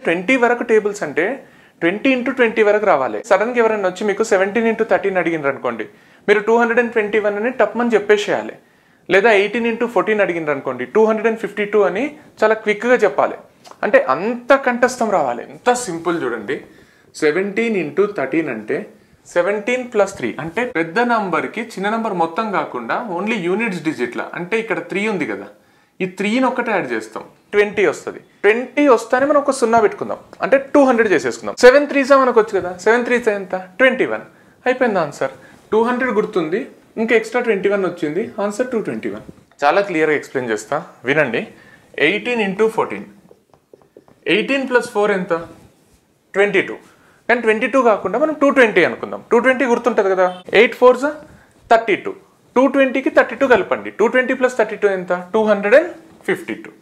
twenty వరకు tables అంటే twenty into twenty వరకు రావాలి సడన్గా ఎవరైనా వచ్చి మీకు సెవెంటీన్ ఇంటూ థర్టీన్ అడిగినారు అనుకోండి మీరు two hundred and twenty one అని టప్మని చెప్పేసేయాలి లేదా ఎయిటీన్ ఇంటూ ఫోర్టీన్ అడిగినారు అనుకోండి two hundred and fifty two అని చాలా క్విక్గా చెప్పాలి అంటే అంత కంఠస్థం రావాలి ఎంత సింపుల్ చూడండి సెవెంటీన్ ఇంటూ థర్టీన్ అంటే సెవెంటీన్ ప్లస్ త్రీ అంటే పెద్ద నంబర్కి చిన్న నంబర్ మొత్తం కాకుండా ఓన్లీ యూనిట్స్ డిజిట్ల అంటే ఇక్కడ త్రీ ఉంది కదా ఈ త్రీని ఒక్కటే యాడ్ చేస్తాం ట్వంటీ వస్తుంది ట్వంటీ వస్తానే మనం ఒక సున్నా పెట్టుకుందాం అంటే టూ హండ్రెడ్ చేసేసుకుందాం సెవెన్ త్రీసా మనకు వచ్చు కదా సెవెన్ త్రీస్ ఎంత ట్వంటీ వన్ అయిపోయింది ఆన్సర్ టూ హండ్రెడ్ గుర్తుంది ఇంకా ఎక్స్ట్రా ట్వంటీ వన్ వచ్చింది ఆన్సర్ టూ ట్వంటీ వన్ చాలా క్లియర్గా ఎక్స్ప్లెయిన్ చేస్తా వినండి eighteen into fourteen eighteen plus four ఎంత ట్వంటీ టూ కానీ ట్వంటీ టూ కాకుండా మనం టూ ట్వంటీ అనుకుందాం టూ ట్వంటీ గుర్తుంటుంది కదా eight fours thirty two two ట్వంటీకి థర్టీ టూ కలపండి two twenty plus thirty two ఎంత two hundred and fifty two